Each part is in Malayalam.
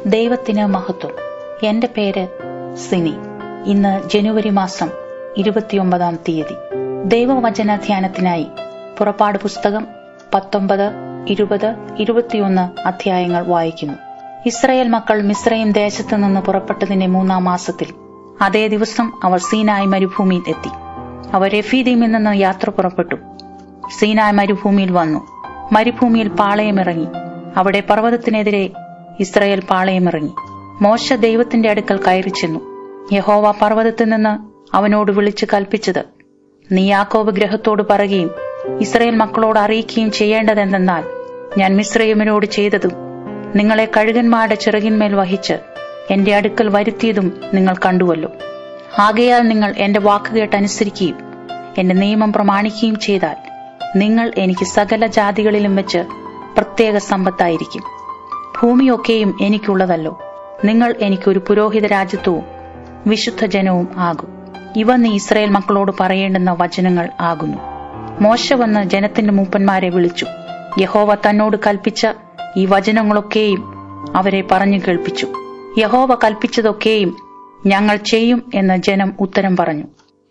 ദൈവത്തിന് മഹത്വം എന്റെ പേര് സിനി ഇന്ന് ജനുവരി മാസം ഇരുപത്തിയൊമ്പതാം തീയതി ദൈവവചന ധ്യാനത്തിനായി പുറപ്പാട് പുസ്തകം പത്തൊമ്പത് ഇരുപത് ഇരുപത്തിയൊന്ന് അധ്യായങ്ങൾ വായിക്കുന്നു ഇസ്രയേൽ മക്കൾ മിസ്രൈം ദേശത്തു നിന്ന് പുറപ്പെട്ടതിന്റെ മൂന്നാം മാസത്തിൽ അതേ ദിവസം അവർ സീനായ് മരുഭൂമിയിൽ എത്തി അവർ രഫീദീമിൽ നിന്ന് യാത്ര പുറപ്പെട്ടു സീനായ് മരുഭൂമിയിൽ വന്നു മരുഭൂമിയിൽ പാളയമിറങ്ങി അവിടെ പർവ്വതത്തിനെതിരെ ഇസ്രയേൽ പാളയമിറങ്ങി മോശ ദൈവത്തിന്റെ അടുക്കൽ കയറി ചെന്നു യഹോവ പർവ്വതത്തിൽ നിന്ന് അവനോട് വിളിച്ചു കൽപ്പിച്ചത് നീ യാക്കോബ് ഗ്രഹത്തോട് പറയുകയും ഇസ്രയേൽ മക്കളോട് അറിയിക്കുകയും ചെയ്യേണ്ടതെന്തെന്നാൽ ഞാൻ മിശ്രയമിനോട് ചെയ്തതും നിങ്ങളെ കഴുകന്മാരുടെ ചിറകിന്മേൽ വഹിച്ച് എന്റെ അടുക്കൽ വരുത്തിയതും നിങ്ങൾ കണ്ടുവല്ലോ ആകയാൽ നിങ്ങൾ എന്റെ വാക്ക് കേട്ടനുസരിക്കുകയും എന്റെ നിയമം പ്രമാണിക്കുകയും ചെയ്താൽ നിങ്ങൾ എനിക്ക് സകല ജാതികളിലും വെച്ച് പ്രത്യേക സമ്പത്തായിരിക്കും ഭൂമിയൊക്കെയും എനിക്കുള്ളതല്ലോ നിങ്ങൾ എനിക്കൊരു പുരോഹിത രാജ്യത്വവും വിശുദ്ധ ജനവും ആകും ഇവ നീ ഇസ്രായേൽ മക്കളോട് പറയേണ്ടുന്ന വചനങ്ങൾ ആകുന്നു മോശ വന്ന് ജനത്തിന്റെ മൂപ്പന്മാരെ വിളിച്ചു യഹോവ തന്നോട് കൽപ്പിച്ച ഈ വചനങ്ങളൊക്കെയും അവരെ പറഞ്ഞു കേൾപ്പിച്ചു യഹോവ കൽപ്പിച്ചതൊക്കെയും ഞങ്ങൾ ചെയ്യും എന്ന് ജനം ഉത്തരം പറഞ്ഞു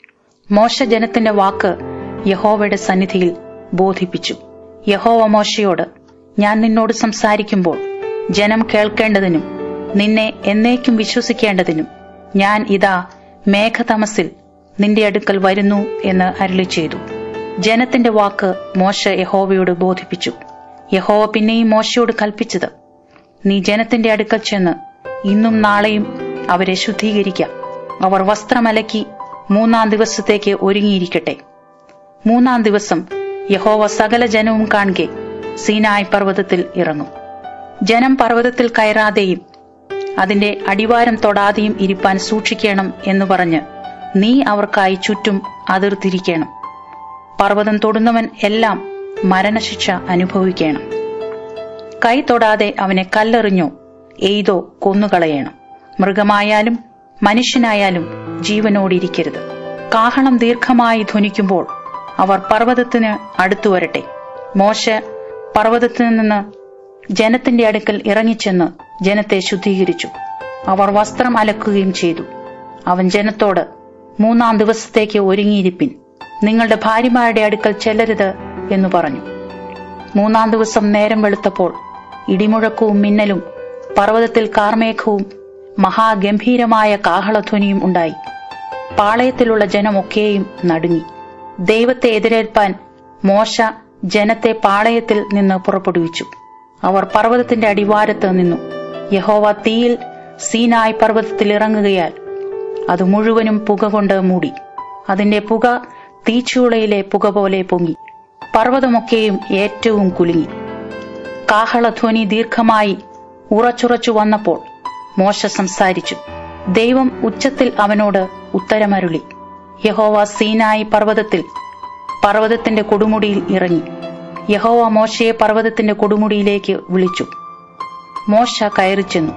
മോശ ജനത്തിന്റെ വാക്ക് യഹോവയുടെ സന്നിധിയിൽ ബോധിപ്പിച്ചു യഹോവ മോശയോട് ഞാൻ നിന്നോട് സംസാരിക്കുമ്പോൾ ജനം കേൾക്കേണ്ടതിനും നിന്നെ എന്നേക്കും വിശ്വസിക്കേണ്ടതിനും ഞാൻ ഇതാ മേഘതമസിൽ നിന്റെ അടുക്കൽ വരുന്നു എന്ന് അരുളി ചെയ്തു ജനത്തിന്റെ വാക്ക് മോശ യഹോവയോട് ബോധിപ്പിച്ചു യഹോവ പിന്നെയും മോശയോട് കൽപ്പിച്ചത് നീ ജനത്തിന്റെ അടുക്കൽ ചെന്ന് ഇന്നും നാളെയും അവരെ ശുദ്ധീകരിക്കാം അവർ വസ്ത്രമലക്കി മൂന്നാം ദിവസത്തേക്ക് ഒരുങ്ങിയിരിക്കട്ടെ മൂന്നാം ദിവസം യഹോവ സകല ജനവും കാണുകെ സീനായ് പർവ്വതത്തിൽ ഇറങ്ങും ജനം പർവ്വതത്തിൽ കയറാതെയും അതിന്റെ അടിവാരം തൊടാതെയും ഇരിപ്പാൻ സൂക്ഷിക്കണം എന്ന് പറഞ്ഞ് നീ അവർക്കായി ചുറ്റും അതിർത്തിരിക്കണം പർവ്വതം തൊടുന്നവൻ എല്ലാം മരണശിക്ഷ അനുഭവിക്കണം കൈ തൊടാതെ അവനെ കല്ലെറിഞ്ഞോ എയ്തോ കൊന്നുകളയണം മൃഗമായാലും മനുഷ്യനായാലും ജീവനോടിരിക്കരുത് കാഹളം ദീർഘമായി ധ്വനിക്കുമ്പോൾ അവർ പർവ്വതത്തിന് അടുത്തു വരട്ടെ മോശ പർവ്വതത്തിൽ നിന്ന് ജനത്തിന്റെ അടുക്കൽ ഇറങ്ങിച്ചെന്ന് ജനത്തെ ശുദ്ധീകരിച്ചു അവർ വസ്ത്രം അലക്കുകയും ചെയ്തു അവൻ ജനത്തോട് മൂന്നാം ദിവസത്തേക്ക് ഒരുങ്ങിയിരിപ്പിൻ നിങ്ങളുടെ ഭാര്യമാരുടെ അടുക്കൽ ചെല്ലരുത് എന്ന് പറഞ്ഞു മൂന്നാം ദിവസം നേരം വെളുത്തപ്പോൾ ഇടിമുഴക്കവും മിന്നലും പർവ്വതത്തിൽ കാർമേഘവും മഹാഗംഭീരമായ കാഹളധ്വനിയും ഉണ്ടായി പാളയത്തിലുള്ള ജനമൊക്കെയും നടുങ്ങി ദൈവത്തെ എതിരേൽപ്പാൻ മോശ ജനത്തെ പാളയത്തിൽ നിന്ന് പുറപ്പെടുവിച്ചു അവർ പർവ്വതത്തിന്റെ അടിവാരത്ത് നിന്നു യഹോവ തീയിൽ സീനായ് പർവ്വതത്തിൽ ഇറങ്ങുകയാൽ അത് മുഴുവനും പുക കൊണ്ട് മൂടി അതിന്റെ പുക തീച്ചൂളയിലെ പുക പോലെ പൊങ്ങി പർവ്വതമൊക്കെയും ഏറ്റവും കുലുങ്ങി കാഹളധ്വനി ദീർഘമായി ഉറച്ചുറച്ചു വന്നപ്പോൾ മോശ സംസാരിച്ചു ദൈവം ഉച്ചത്തിൽ അവനോട് ഉത്തരമരുളി യഹോവ സീനായി പർവ്വതത്തിൽ പർവ്വതത്തിന്റെ കൊടുമുടിയിൽ ഇറങ്ങി യഹോവ മോശയെ പർവ്വതത്തിന്റെ കൊടുമുടിയിലേക്ക് വിളിച്ചു മോശ കയറി ചെന്നു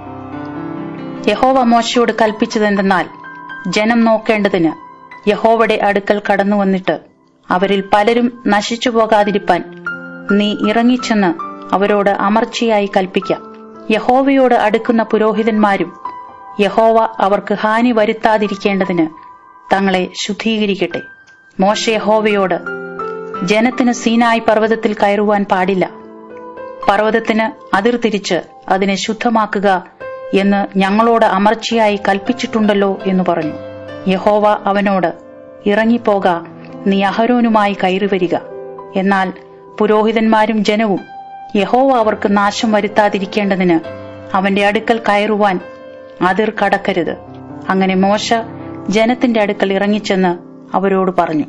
യഹോവ മോശയോട് കൽപ്പിച്ചതെന്തെന്നാൽ ജനം നോക്കേണ്ടതിന് യഹോവയുടെ അടുക്കൽ കടന്നു വന്നിട്ട് അവരിൽ പലരും നശിച്ചു പോകാതിരിപ്പാൻ നീ ഇറങ്ങിച്ചെന്ന് അവരോട് അമർച്ചയായി കൽപ്പിക്കാം യഹോവയോട് അടുക്കുന്ന പുരോഹിതന്മാരും യഹോവ അവർക്ക് ഹാനി വരുത്താതിരിക്കേണ്ടതിന് തങ്ങളെ ശുദ്ധീകരിക്കട്ടെ മോശ യഹോവയോട് ജനത്തിന് സീനായി പർവ്വതത്തിൽ കയറുവാൻ പാടില്ല പർവ്വതത്തിന് അതിർതിരിച്ച് അതിനെ ശുദ്ധമാക്കുക എന്ന് ഞങ്ങളോട് അമർച്ചയായി കൽപ്പിച്ചിട്ടുണ്ടല്ലോ എന്ന് പറഞ്ഞു യഹോവ അവനോട് ഇറങ്ങിപ്പോക നീ അഹരോനുമായി കയറി വരിക എന്നാൽ പുരോഹിതന്മാരും ജനവും യഹോവ അവർക്ക് നാശം വരുത്താതിരിക്കേണ്ടതിന് അവന്റെ അടുക്കൽ കയറുവാൻ അതിർ കടക്കരുത് അങ്ങനെ മോശ ജനത്തിന്റെ അടുക്കൽ ഇറങ്ങിച്ചെന്ന് അവരോട് പറഞ്ഞു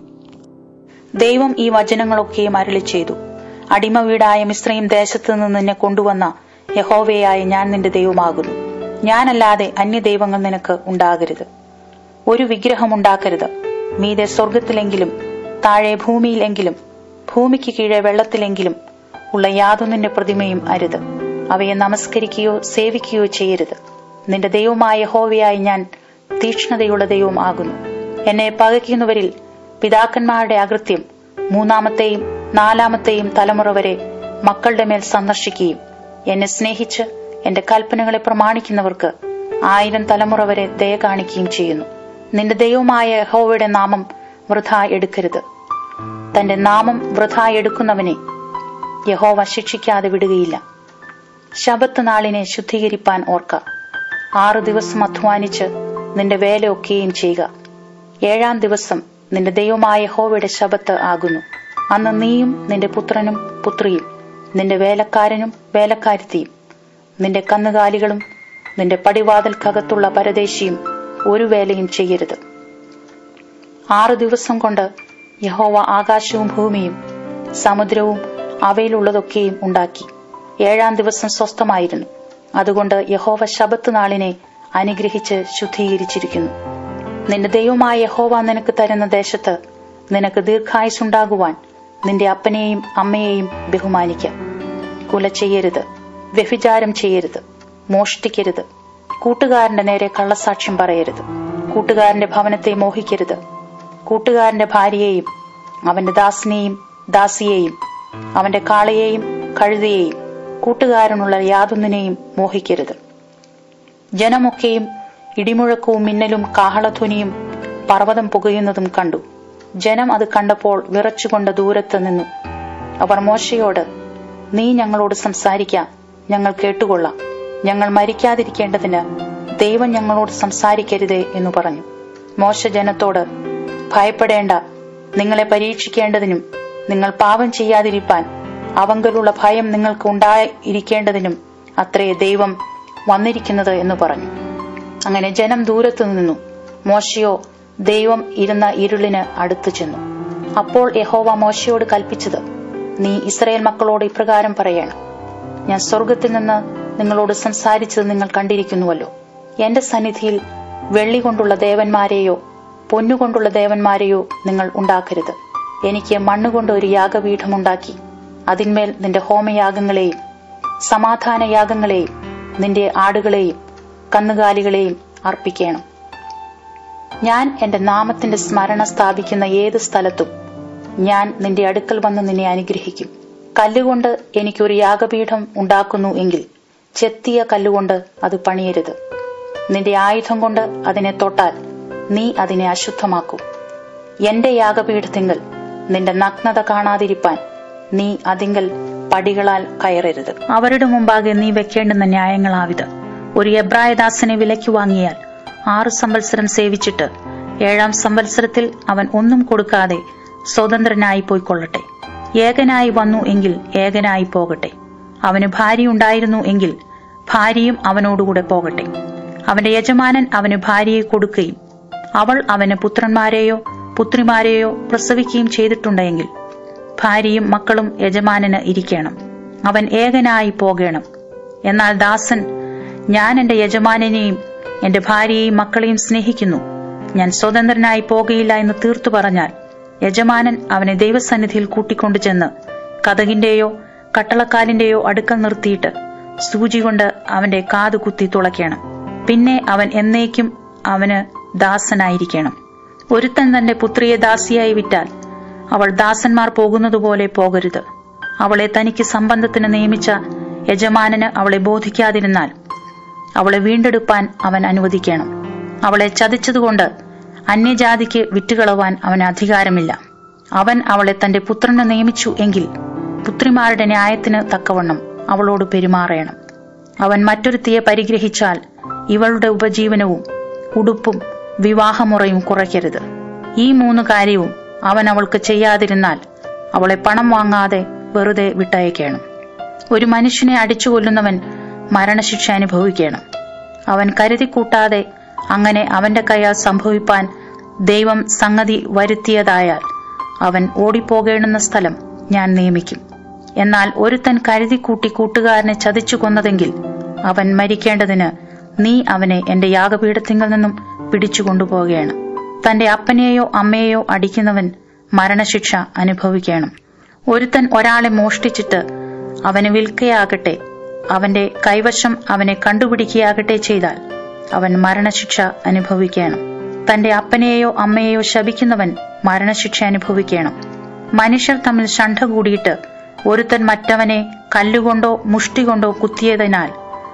ദൈവം ഈ വചനങ്ങളൊക്കെയും അരളി ചെയ്തു അടിമ വീടായ മിശ്രയും ദേശത്തു നിന്ന് നിന്നെ കൊണ്ടുവന്ന യഹോവയായ ഞാൻ നിന്റെ ദൈവമാകുന്നു ഞാനല്ലാതെ അന്യദൈവങ്ങൾ നിനക്ക് ഉണ്ടാകരുത് ഒരു വിഗ്രഹം ഉണ്ടാക്കരുത് മീതെ സ്വർഗത്തിലെങ്കിലും താഴെ ഭൂമിയിലെങ്കിലും ഭൂമിക്ക് കീഴെ വെള്ളത്തിലെങ്കിലും ഉള്ള യാതൊന്നിന്റെ പ്രതിമയും അരുത് അവയെ നമസ്കരിക്കുകയോ സേവിക്കുകയോ ചെയ്യരുത് നിന്റെ ദൈവമായ യഹോവയായി ഞാൻ തീക്ഷ്ണതയുള്ള ദൈവം ആകുന്നു എന്നെ പകയ്ക്കുന്നവരിൽ പിതാക്കന്മാരുടെ അകൃത്യം മൂന്നാമത്തെയും നാലാമത്തെയും തലമുറ വരെ മക്കളുടെ മേൽ സന്ദർശിക്കുകയും എന്നെ സ്നേഹിച്ച് എന്റെ കൽപ്പനകളെ പ്രമാണിക്കുന്നവർക്ക് ആയിരം തലമുറ വരെ ദയ കാണിക്കുകയും ചെയ്യുന്നു നിന്റെ ദൈവമായ യഹോവയുടെ നാമം വൃഥ എടുക്കരുത് തന്റെ നാമം വൃഥ എടുക്കുന്നവനെ യഹോവ ശിക്ഷിക്കാതെ വിടുകയില്ല ശബത്ത് നാളിനെ ശുദ്ധീകരിപ്പാൻ ഓർക്ക ആറു ദിവസം അധ്വാനിച്ച് നിന്റെ വേലയൊക്കെയും ചെയ്യുക ഏഴാം ദിവസം നിന്റെ ദൈവമായ യഹോവയുടെ ശബത്ത് ആകുന്നു അന്ന് നീയും നിന്റെ പുത്രനും പുത്രിയും നിന്റെ വേലക്കാരനും വേലക്കാരത്തിയും നിന്റെ കന്നുകാലികളും നിന്റെ പടിവാതിൽക്കകത്തുള്ള പരദേശിയും ഒരു വേലയും ചെയ്യരുത് ആറു ദിവസം കൊണ്ട് യഹോവ ആകാശവും ഭൂമിയും സമുദ്രവും അവയിലുള്ളതൊക്കെയും ഉണ്ടാക്കി ഏഴാം ദിവസം സ്വസ്ഥമായിരുന്നു അതുകൊണ്ട് യഹോവ ശബത്ത് നാളിനെ അനുഗ്രഹിച്ച് ശുദ്ധീകരിച്ചിരിക്കുന്നു നിന്റെ ദൈവമായ യഹോവ നിനക്ക് തരുന്ന ദേശത്ത് നിനക്ക് ദീർഘായുസുണ്ടാകുവാൻ നിന്റെ അപ്പനെയും അമ്മയെയും ബഹുമാനിക്കാം കുല ചെയ്യരുത് വ്യഭിചാരം ചെയ്യരുത് മോഷ്ടിക്കരുത് കൂട്ടുകാരന്റെ നേരെ കള്ളസാക്ഷ്യം പറയരുത് കൂട്ടുകാരന്റെ ഭവനത്തെ മോഹിക്കരുത് കൂട്ടുകാരന്റെ ഭാര്യയെയും അവന്റെ ദാസിനെയും ദാസിയെയും അവന്റെ കാളയെയും കഴുതയെയും കൂട്ടുകാരനുള്ള യാതൊന്നിനെയും മോഹിക്കരുത് ജനമൊക്കെയും ഇടിമുഴക്കവും മിന്നലും കാഹളധ്വനിയും പർവ്വതം പുകയുന്നതും കണ്ടു ജനം അത് കണ്ടപ്പോൾ വിറച്ചുകൊണ്ട് ദൂരത്ത് നിന്നു അവർ മോശയോട് നീ ഞങ്ങളോട് സംസാരിക്കാം ഞങ്ങൾ കേട്ടുകൊള്ളാം ഞങ്ങൾ മരിക്കാതിരിക്കേണ്ടതിന് ദൈവം ഞങ്ങളോട് സംസാരിക്കരുതേ എന്ന് പറഞ്ഞു മോശ ജനത്തോട് ഭയപ്പെടേണ്ട നിങ്ങളെ പരീക്ഷിക്കേണ്ടതിനും നിങ്ങൾ പാപം ചെയ്യാതിരിപ്പാൻ അവങ്കലുള്ള ഭയം നിങ്ങൾക്ക് ഉണ്ടായിരിക്കേണ്ടതിനും അത്രേ ദൈവം വന്നിരിക്കുന്നത് എന്ന് പറഞ്ഞു അങ്ങനെ ജനം ദൂരത്തു നിന്നു മോശയോ ദൈവം ഇരുന്ന ഇരുളിന് അടുത്തു ചെന്നു അപ്പോൾ യഹോവ മോശയോട് കൽപ്പിച്ചത് നീ ഇസ്രയേൽ മക്കളോട് ഇപ്രകാരം പറയണം ഞാൻ സ്വർഗത്തിൽ നിന്ന് നിങ്ങളോട് സംസാരിച്ചത് നിങ്ങൾ കണ്ടിരിക്കുന്നുവല്ലോ എന്റെ സന്നിധിയിൽ വെള്ളി കൊണ്ടുള്ള ദേവന്മാരെയോ പൊന്നുകൊണ്ടുള്ള ദേവന്മാരെയോ നിങ്ങൾ ഉണ്ടാക്കരുത് എനിക്ക് മണ്ണുകൊണ്ട് ഒരു യാഗപീഠമുണ്ടാക്കി അതിന്മേൽ നിന്റെ ഹോമയാഗങ്ങളെയും സമാധാന യാഗങ്ങളെയും നിന്റെ ആടുകളെയും കന്നുകാലികളെയും അർപ്പിക്കണം ഞാൻ എന്റെ നാമത്തിന്റെ സ്മരണ സ്ഥാപിക്കുന്ന ഏത് സ്ഥലത്തും ഞാൻ നിന്റെ അടുക്കൽ വന്ന് നിന്നെ അനുഗ്രഹിക്കും കല്ലുകൊണ്ട് എനിക്കൊരു യാഗപീഠം ഉണ്ടാക്കുന്നു എങ്കിൽ ചെത്തിയ കല്ലുകൊണ്ട് അത് പണിയരുത് നിന്റെ ആയുധം കൊണ്ട് അതിനെ തൊട്ടാൽ നീ അതിനെ അശുദ്ധമാക്കും എന്റെ യാഗപീഠത്തിങ്കൽ നിന്റെ നഗ്നത കാണാതിരിപ്പാൻ നീ അതിങ്കൽ പടികളാൽ കയറരുത് അവരുടെ മുമ്പാകെ നീ വെക്കേണ്ടുന്ന ന്യായങ്ങളാവിത് ഒരു എബ്രായദാസനെ വിലയ്ക്ക് വാങ്ങിയാൽ ആറ് സംവത്സരം സേവിച്ചിട്ട് ഏഴാം സംവത്സരത്തിൽ അവൻ ഒന്നും കൊടുക്കാതെ സ്വതന്ത്രനായി പോയിക്കൊള്ളട്ടെ ഏകനായി വന്നു എങ്കിൽ ഏകനായി പോകട്ടെ അവന് ഭാര്യയുണ്ടായിരുന്നു എങ്കിൽ ഭാര്യയും അവനോടുകൂടെ പോകട്ടെ അവന്റെ യജമാനൻ അവന് ഭാര്യയെ കൊടുക്കുകയും അവൾ അവന് പുത്രന്മാരെയോ പുത്രിമാരെയോ പ്രസവിക്കുകയും ചെയ്തിട്ടുണ്ടെങ്കിൽ ഭാര്യയും മക്കളും യജമാനന് ഇരിക്കണം അവൻ ഏകനായി പോകണം എന്നാൽ ദാസൻ ഞാൻ എന്റെ യജമാനനെയും എന്റെ ഭാര്യയെയും മക്കളെയും സ്നേഹിക്കുന്നു ഞാൻ സ്വതന്ത്രനായി പോകയില്ല എന്ന് തീർത്തു പറഞ്ഞാൽ യജമാനൻ അവനെ ദൈവസന്നിധിയിൽ കൂട്ടിക്കൊണ്ടു ചെന്ന് കഥകിന്റെയോ കട്ടളക്കാലിന്റെയോ അടുക്കൽ നിർത്തിയിട്ട് സൂചി കൊണ്ട് അവന്റെ കാത് കുത്തി തുളയ്ക്കണം പിന്നെ അവൻ എന്നേക്കും അവന് ദാസനായിരിക്കണം ഒരുത്തൻ തന്റെ പുത്രിയെ ദാസിയായി വിറ്റാൽ അവൾ ദാസന്മാർ പോകുന്നതുപോലെ പോകരുത് അവളെ തനിക്ക് സംബന്ധത്തിന് നിയമിച്ച യജമാനന് അവളെ ബോധിക്കാതിരുന്നാൽ അവളെ വീണ്ടെടുപ്പാൻ അവൻ അനുവദിക്കണം അവളെ ചതിച്ചതുകൊണ്ട് അന്യജാതിക്ക് വിറ്റുകളവാൻ അവന് അധികാരമില്ല അവൻ അവളെ തന്റെ പുത്രന് നിയമിച്ചു എങ്കിൽ പുത്രിമാരുടെ ന്യായത്തിന് തക്കവണ്ണം അവളോട് പെരുമാറണം അവൻ മറ്റൊരുത്തിയെ പരിഗ്രഹിച്ചാൽ ഇവളുടെ ഉപജീവനവും ഉടുപ്പും വിവാഹമുറയും കുറയ്ക്കരുത് ഈ മൂന്ന് കാര്യവും അവൻ അവൾക്ക് ചെയ്യാതിരുന്നാൽ അവളെ പണം വാങ്ങാതെ വെറുതെ വിട്ടയക്കണം ഒരു മനുഷ്യനെ അടിച്ചു കൊല്ലുന്നവൻ മരണശിക്ഷ അനുഭവിക്കണം അവൻ കരുതിക്കൂട്ടാതെ അങ്ങനെ അവന്റെ കയ്യാൽ സംഭവിപ്പാൻ ദൈവം സംഗതി വരുത്തിയതായാൽ അവൻ ഓടിപ്പോകേണ്ടുന്ന സ്ഥലം ഞാൻ നിയമിക്കും എന്നാൽ ഒരുത്തൻ കരുതിക്കൂട്ടി കൂട്ടുകാരനെ ചതിച്ചു കൊന്നതെങ്കിൽ അവൻ മരിക്കേണ്ടതിന് നീ അവനെ എന്റെ യാഗപീഠത്തിങ്കിൽ നിന്നും പിടിച്ചു കൊണ്ടുപോകുകയാണ് തന്റെ അപ്പനെയോ അമ്മയെയോ അടിക്കുന്നവൻ മരണശിക്ഷ അനുഭവിക്കണം ഒരുത്തൻ ഒരാളെ മോഷ്ടിച്ചിട്ട് അവന് വിൽക്കയാകട്ടെ അവന്റെ കൈവശം അവനെ കണ്ടുപിടിക്കുകയാകട്ടെ ചെയ്താൽ അവൻ മരണശിക്ഷ അനുഭവിക്കണം തന്റെ അപ്പനെയോ അമ്മയെയോ ശപിക്കുന്നവൻ മരണശിക്ഷ അനുഭവിക്കണം മനുഷ്യർ തമ്മിൽ ശണ്ഠ കൂടിയിട്ട് ഒരുത്തൻ മറ്റവനെ കല്ലുകൊണ്ടോ മുഷ്ടി കൊണ്ടോ കുത്തിയതിനാൽ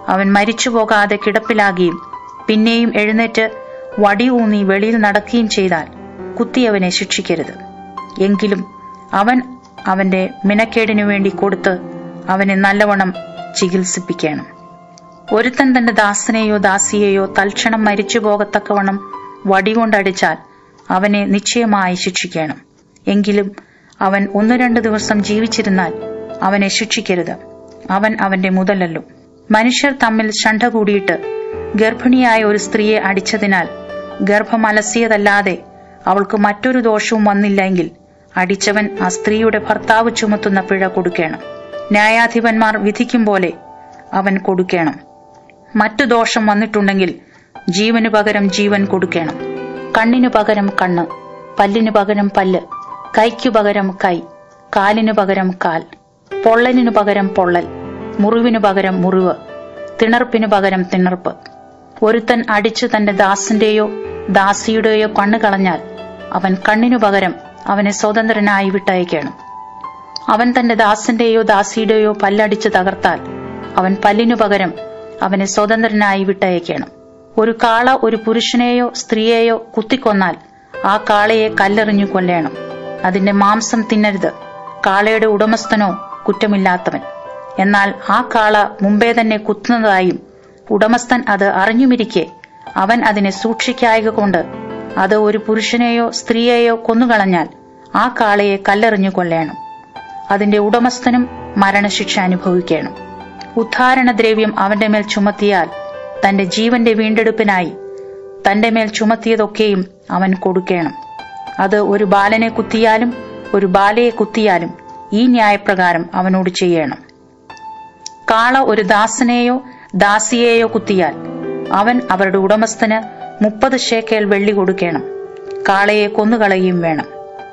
അവൻ മരിച്ചു പോകാതെ കിടപ്പിലാകുകയും പിന്നെയും എഴുന്നേറ്റ് വടി ഊന്നി വെളിയിൽ നടക്കുകയും ചെയ്താൽ കുത്തിയവനെ ശിക്ഷിക്കരുത് എങ്കിലും അവൻ അവന്റെ മിനക്കേടിനു വേണ്ടി കൊടുത്ത് അവനെ നല്ലവണ്ണം ചികിത്സിപ്പിക്കണം ഒരുത്തൻ തന്റെ ദാസനെയോ ദാസിയെയോ തൽക്ഷണം മരിച്ചു പോകത്തക്കവണ്ണം വടികൊണ്ടടിച്ചാൽ അവനെ നിശ്ചയമായി ശിക്ഷിക്കണം എങ്കിലും അവൻ ഒന്നു രണ്ട് ദിവസം ജീവിച്ചിരുന്നാൽ അവനെ ശിക്ഷിക്കരുത് അവൻ അവന്റെ മുതലല്ലോ മനുഷ്യർ തമ്മിൽ ശണ്ഠ കൂടിയിട്ട് ഗർഭിണിയായ ഒരു സ്ത്രീയെ അടിച്ചതിനാൽ ഗർഭം അലസിയതല്ലാതെ അവൾക്ക് മറ്റൊരു ദോഷവും വന്നില്ലെങ്കിൽ അടിച്ചവൻ ആ സ്ത്രീയുടെ ഭർത്താവ് ചുമത്തുന്ന പിഴ കൊടുക്കണം ന്യായാധിപന്മാർ വിധിക്കും പോലെ അവൻ കൊടുക്കണം മറ്റു ദോഷം വന്നിട്ടുണ്ടെങ്കിൽ ജീവന് പകരം ജീവൻ കൊടുക്കണം കണ്ണിനു പകരം കണ്ണ് പല്ലിനു പകരം പല്ല് കൈക്കു പകരം കൈ കാലിനു പകരം കാൽ പൊള്ളലിനു പകരം പൊള്ളൽ മുറിവിനു പകരം മുറിവ് തിണർപ്പിനു പകരം തിണർപ്പ് ഒരുത്തൻ അടിച്ചു തന്റെ ദാസന്റെയോ ദാസിയുടെയോ കണ്ണു കളഞ്ഞാൽ അവൻ കണ്ണിനു പകരം അവനെ സ്വതന്ത്രനായി വിട്ടയക്കണം അവൻ തന്റെ ദാസന്റെയോ ദാസിയുടെയോ പല്ലടിച്ച് തകർത്താൽ അവൻ പല്ലിനു പകരം അവനെ സ്വതന്ത്രനായി വിട്ടയക്കണം ഒരു കാള ഒരു പുരുഷനെയോ സ്ത്രീയെയോ കുത്തിക്കൊന്നാൽ ആ കാളയെ കല്ലെറിഞ്ഞു കൊല്ലേണം അതിന്റെ മാംസം തിന്നരുത് കാളയുടെ ഉടമസ്ഥനോ കുറ്റമില്ലാത്തവൻ എന്നാൽ ആ കാള മുമ്പേ തന്നെ കുത്തുന്നതായും ഉടമസ്ഥൻ അത് അറിഞ്ഞുമിരിക്കെ അവൻ അതിനെ സൂക്ഷിക്കായക കൊണ്ട് അത് ഒരു പുരുഷനെയോ സ്ത്രീയെയോ കൊന്നുകളഞ്ഞാൽ ആ കാളയെ കല്ലെറിഞ്ഞു കൊല്ലേണം അതിന്റെ ഉടമസ്ഥനും മരണശിക്ഷ അനുഭവിക്കണം ഉദ്ധാരണദ്രവ്യം അവന്റെ മേൽ ചുമത്തിയാൽ തന്റെ ജീവന്റെ വീണ്ടെടുപ്പിനായി തന്റെ മേൽ ചുമത്തിയതൊക്കെയും അവൻ കൊടുക്കണം അത് ഒരു ബാലനെ കുത്തിയാലും ഒരു ബാലയെ കുത്തിയാലും ഈ ന്യായപ്രകാരം അവനോട് ചെയ്യണം കാള ഒരു ദാസനെയോ ദാസിയെയോ കുത്തിയാൽ അവൻ അവരുടെ ഉടമസ്ഥന് മുപ്പത് ഷേക്കേൽ വെള്ളി കൊടുക്കണം കാളയെ കൊന്നുകളയുകയും വേണം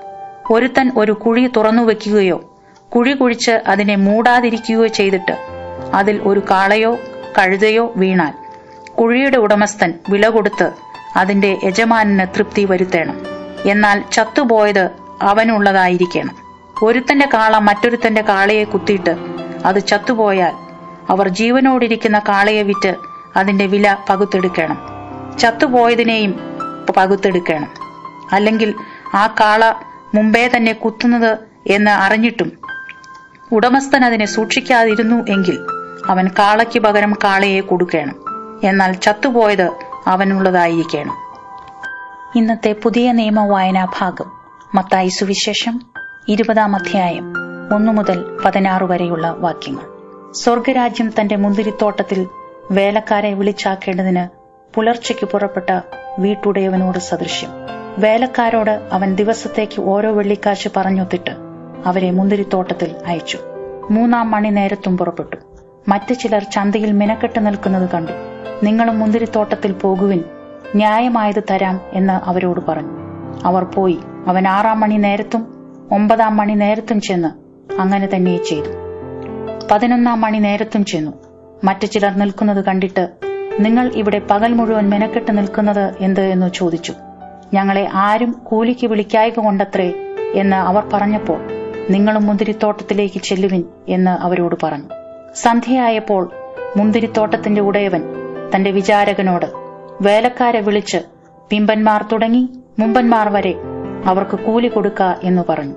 ഒരുത്തൻ ഒരു കുഴി തുറന്നു വെക്കുകയോ കുഴി കുഴിച്ച് അതിനെ മൂടാതിരിക്കുകയോ ചെയ്തിട്ട് അതിൽ ഒരു കാളയോ കഴുതയോ വീണാൽ കുഴിയുടെ ഉടമസ്ഥൻ വില കൊടുത്ത് അതിന്റെ യജമാനന് തൃപ്തി വരുത്തേണം എന്നാൽ ചത്തുപോയത് അവനുള്ളതായിരിക്കണം ഒരുത്തന്റെ കാള മറ്റൊരുത്തന്റെ കാളയെ കുത്തിയിട്ട് അത് ചത്തുപോയാൽ അവർ ജീവനോടിരിക്കുന്ന കാളയെ വിറ്റ് അതിന്റെ വില പകുത്തെടുക്കണം ചത്തുപോയതിനെയും പകുത്തെടുക്കണം അല്ലെങ്കിൽ ആ കാള മുമ്പേ തന്നെ കുത്തുന്നത് എന്ന് അറിഞ്ഞിട്ടും ഉടമസ്ഥൻ അതിനെ സൂക്ഷിക്കാതിരുന്നു എങ്കിൽ അവൻ കാളയ്ക്ക് പകരം കാളയെ കൊടുക്കണം എന്നാൽ ചത്തുപോയത് അവനുള്ളതായിരിക്കണം ഇന്നത്തെ പുതിയ നിയമ വായനാ ഭാഗം മത്തായി സുവിശേഷം ഇരുപതാം അധ്യായം ഒന്നു മുതൽ പതിനാറ് വരെയുള്ള വാക്യങ്ങൾ സ്വർഗരാജ്യം തന്റെ മുന്തിരിത്തോട്ടത്തിൽ വേലക്കാരെ വിളിച്ചാക്കേണ്ടതിന് പുലർച്ചയ്ക്ക് പുറപ്പെട്ട വീട്ടുടയവനോട് സദൃശ്യം വേലക്കാരോട് അവൻ ദിവസത്തേക്ക് ഓരോ വെള്ളിക്കാശ് പറഞ്ഞൊത്തിട്ട് അവരെ മുന്തിരിത്തോട്ടത്തിൽ അയച്ചു മൂന്നാം മണി നേരത്തും പുറപ്പെട്ടു മറ്റു ചിലർ ചന്തയിൽ മിനക്കെട്ട് നിൽക്കുന്നത് കണ്ടു നിങ്ങളും മുന്തിരിത്തോട്ടത്തിൽ പോകുവിൻ ന്യായമായത് തരാം എന്ന് അവരോട് പറഞ്ഞു അവർ പോയി അവൻ ആറാം മണി നേരത്തും ഒമ്പതാം മണി നേരത്തും ചെന്ന് അങ്ങനെ തന്നെ ചെയ്തു പതിനൊന്നാം മണി നേരത്തും ചെന്നു മറ്റു ചിലർ നിൽക്കുന്നത് കണ്ടിട്ട് നിങ്ങൾ ഇവിടെ പകൽ മുഴുവൻ മെനക്കെട്ട് നിൽക്കുന്നത് എന്ത് എന്ന് ചോദിച്ചു ഞങ്ങളെ ആരും കൂലിക്ക് വിളിക്കായക കൊണ്ടത്രേ എന്ന് അവർ പറഞ്ഞപ്പോൾ നിങ്ങളും മുന്തിരിത്തോട്ടത്തിലേക്ക് ചെല്ലുവിൻ എന്ന് അവരോട് പറഞ്ഞു സന്ധ്യയായപ്പോൾ മുന്തിരിത്തോട്ടത്തിന്റെ ഉടയവൻ തന്റെ വിചാരകനോട് വേലക്കാരെ വിളിച്ച് പിമ്പന്മാർ തുടങ്ങി മുമ്പന്മാർ വരെ അവർക്ക് കൂലി കൊടുക്ക എന്ന് പറഞ്ഞു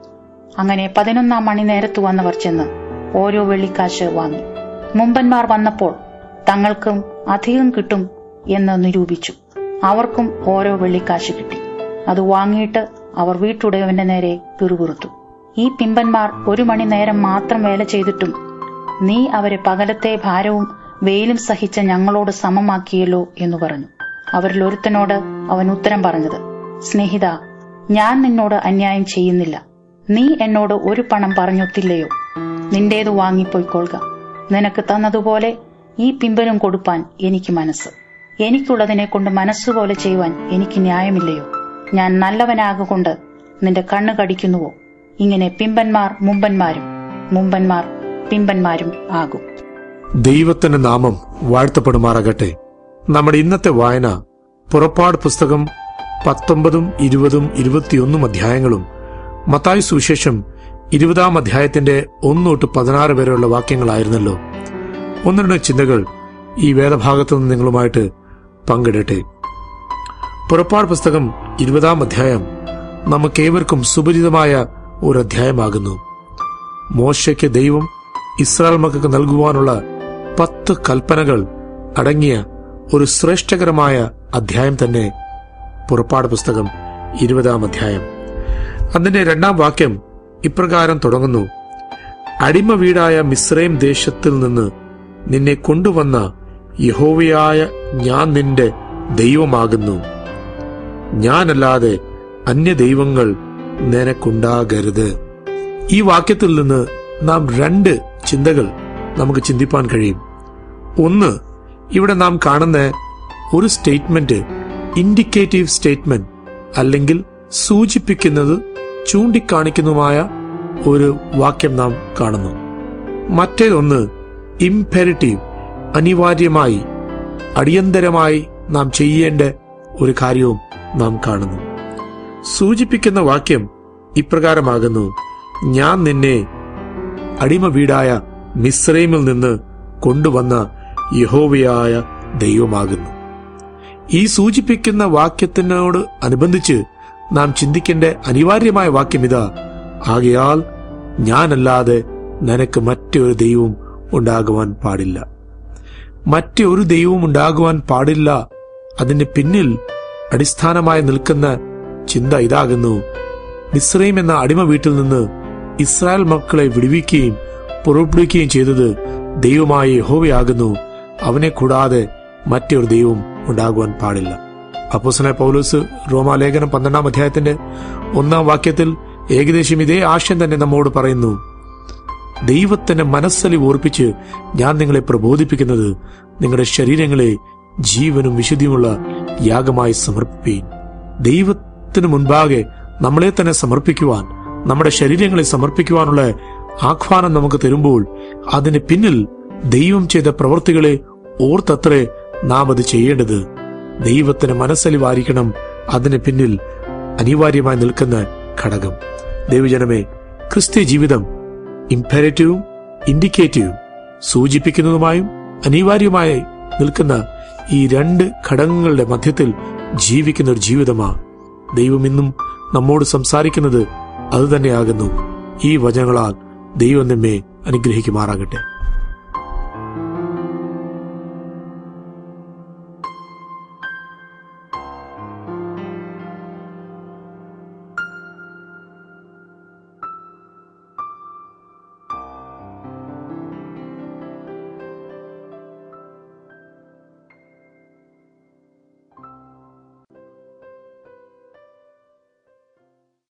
അങ്ങനെ പതിനൊന്നാം മണി നേരത്തു വന്നവർ ചെന്ന് ഓരോ വെള്ളിക്കാശ് വാങ്ങി മുമ്പന്മാർ വന്നപ്പോൾ തങ്ങൾക്കും അധികം കിട്ടും എന്ന് നിരൂപിച്ചു അവർക്കും ഓരോ വെള്ളിക്കാശ് കിട്ടി അത് വാങ്ങിയിട്ട് അവർ വീട്ടുടയവന്റെ നേരെ പിറുപിറുത്തു ഈ പിമ്പന്മാർ ഒരു മണി നേരം മാത്രം വേല ചെയ്തിട്ടും നീ അവരെ പകലത്തെ ഭാരവും വെയിലും സഹിച്ച ഞങ്ങളോട് സമമാക്കിയല്ലോ എന്ന് പറഞ്ഞു അവരിൽ ഒരുത്തനോട് അവൻ ഉത്തരം പറഞ്ഞത് സ്നേഹിത ഞാൻ നിന്നോട് അന്യായം ചെയ്യുന്നില്ല നീ എന്നോട് ഒരു പണം പറഞ്ഞൊത്തില്ലയോ നിന്റേതു വാങ്ങിപ്പോയിക്കൊള്ളുക നിനക്ക് തന്നതുപോലെ ഈ പിമ്പനും കൊടുപ്പാൻ എനിക്ക് മനസ്സ് എനിക്കുള്ളതിനെ കൊണ്ട് മനസ്സുപോലെ ചെയ്യുവാൻ എനിക്ക് ന്യായമില്ലയോ ഞാൻ നല്ലവനാകൊണ്ട് നിന്റെ കണ്ണ് കടിക്കുന്നുവോ ഇങ്ങനെ പിമ്പന്മാർ മുമ്പന്മാരും മുമ്പന്മാർ പിമ്പന്മാരും ആകും ദൈവത്തിന്റെ നാമം വാഴ്ത്തപ്പെടുമാറാകട്ടെ നമ്മുടെ ഇന്നത്തെ വായന പുറപ്പാട് പുസ്തകം പത്തൊമ്പതും ഇരുപതും ഇരുപത്തിയൊന്നും അധ്യായങ്ങളും മത്തായി സുവിശേഷം ഇരുപതാം അധ്യായത്തിന്റെ ഒന്ന് തൊട്ട് പതിനാറ് വരെയുള്ള വാക്യങ്ങളായിരുന്നല്ലോ ഒന്ന് രണ്ട് ചിന്തകൾ ഈ വേദഭാഗത്തു നിന്ന് നിങ്ങളുമായിട്ട് പങ്കിടട്ടെ പുറപ്പാട് പുസ്തകം ഇരുപതാം അധ്യായം നമുക്കേവർക്കും സുപരിചിതമായ ഒരു അധ്യായമാകുന്നു മോശയ്ക്ക് ദൈവം ഇസ്രായേൽ മക്കൾക്ക് നൽകുവാനുള്ള പത്ത് കൽപ്പനകൾ അടങ്ങിയ ഒരു ശ്രേഷ്ഠകരമായ അധ്യായം തന്നെ പുറപ്പാട് പുസ്തകം ഇരുപതാം അധ്യായം അതിന്റെ രണ്ടാം വാക്യം ഇപ്രകാരം തുടങ്ങുന്നു അടിമ വീടായ മിശ്രൈം ദേശത്തിൽ നിന്ന് നിന്നെ കൊണ്ടുവന്ന യഹോവയായ ഞാൻ നിന്റെ ദൈവമാകുന്നു ഞാനല്ലാതെ അന്യ ദൈവങ്ങൾ നിനക്കുണ്ടാകരുത് ഈ വാക്യത്തിൽ നിന്ന് നാം രണ്ട് ചിന്തകൾ നമുക്ക് ചിന്തിപ്പാൻ കഴിയും ഒന്ന് ഇവിടെ നാം കാണുന്ന ഒരു സ്റ്റേറ്റ്മെന്റ് ഇൻഡിക്കേറ്റീവ് സ്റ്റേറ്റ്മെന്റ് അല്ലെങ്കിൽ സൂചിപ്പിക്കുന്നത് ചൂണ്ടിക്കാണിക്കുന്നതുമായ ഒരു വാക്യം നാം കാണുന്നു മറ്റേതൊന്ന് ഇംപെരിറ്റീവ് അനിവാര്യമായി അടിയന്തരമായി നാം ചെയ്യേണ്ട ഒരു കാര്യവും നാം കാണുന്നു സൂചിപ്പിക്കുന്ന വാക്യം ഇപ്രകാരമാകുന്നു ഞാൻ നിന്നെ അടിമ വീടായ മിശ്രൈമിൽ നിന്ന് കൊണ്ടുവന്ന യഹോവയായ ദൈവമാകുന്നു ഈ സൂചിപ്പിക്കുന്ന വാക്യത്തിനോട് അനുബന്ധിച്ച് നാം ചിന്തിക്കേണ്ട അനിവാര്യമായ വാക്യം ഇതാ ആകയാൽ ഞാനല്ലാതെ നിനക്ക് മറ്റൊരു ദൈവം ഉണ്ടാകുവാൻ പാടില്ല മറ്റൊരു ദൈവവും ഉണ്ടാകുവാൻ പാടില്ല അതിന് പിന്നിൽ അടിസ്ഥാനമായി നിൽക്കുന്ന ചിന്ത ഇതാകുന്നു മിശ്രൈം എന്ന അടിമ വീട്ടിൽ നിന്ന് ഇസ്രായേൽ മക്കളെ വിടുവിക്കുകയും പുറപ്പെടുവിക്കുകയും ചെയ്തത് ദൈവമായ യഹോവയാകുന്നു അവനെ കൂടാതെ മറ്റൊരു ദൈവം ഉണ്ടാകുവാൻ പാടില്ല അപ്പോസന പൗലോസ് റോമാലേഖനം പന്ത്രണ്ടാം അധ്യായത്തിന്റെ ഒന്നാം വാക്യത്തിൽ ഏകദേശം ഇതേ ആശയം തന്നെ നമ്മോട് പറയുന്നു ദൈവത്തിന്റെ മനസ്സലി ഓർപ്പിച്ച് ഞാൻ നിങ്ങളെ പ്രബോധിപ്പിക്കുന്നത് നിങ്ങളുടെ ശരീരങ്ങളെ ജീവനും വിശുദ്ധിയുമുള്ള യാഗമായി സമർപ്പിപ്പീൻ ദൈവത്തിന് മുൻപാകെ നമ്മളെ തന്നെ സമർപ്പിക്കുവാൻ നമ്മുടെ ശരീരങ്ങളെ സമർപ്പിക്കുവാനുള്ള ആഹ്വാനം നമുക്ക് തരുമ്പോൾ അതിന് പിന്നിൽ ദൈവം ചെയ്ത പ്രവൃത്തികളെ ഓർത്തത്രേ നാം അത് ചെയ്യേണ്ടത് ദൈവത്തിന് മനസ്സലിവായിരിക്കണം അതിന് പിന്നിൽ അനിവാര്യമായി നിൽക്കുന്ന ഘടകം ദൈവജനമേ ക്രിസ്ത്യ ജീവിതം ഇംപെരറ്റീവും ഇൻഡിക്കേറ്റീവും സൂചിപ്പിക്കുന്നതുമായും അനിവാര്യമായി നിൽക്കുന്ന ഈ രണ്ട് ഘടകങ്ങളുടെ മധ്യത്തിൽ ജീവിക്കുന്ന ഒരു ജീവിതമാണ് ദൈവം ഇന്നും നമ്മോട് സംസാരിക്കുന്നത് അതുതന്നെയാകുന്നു ഈ വചനങ്ങളാൽ ദൈവം നമ്മെ അനുഗ്രഹിക്കുമാറാകട്ടെ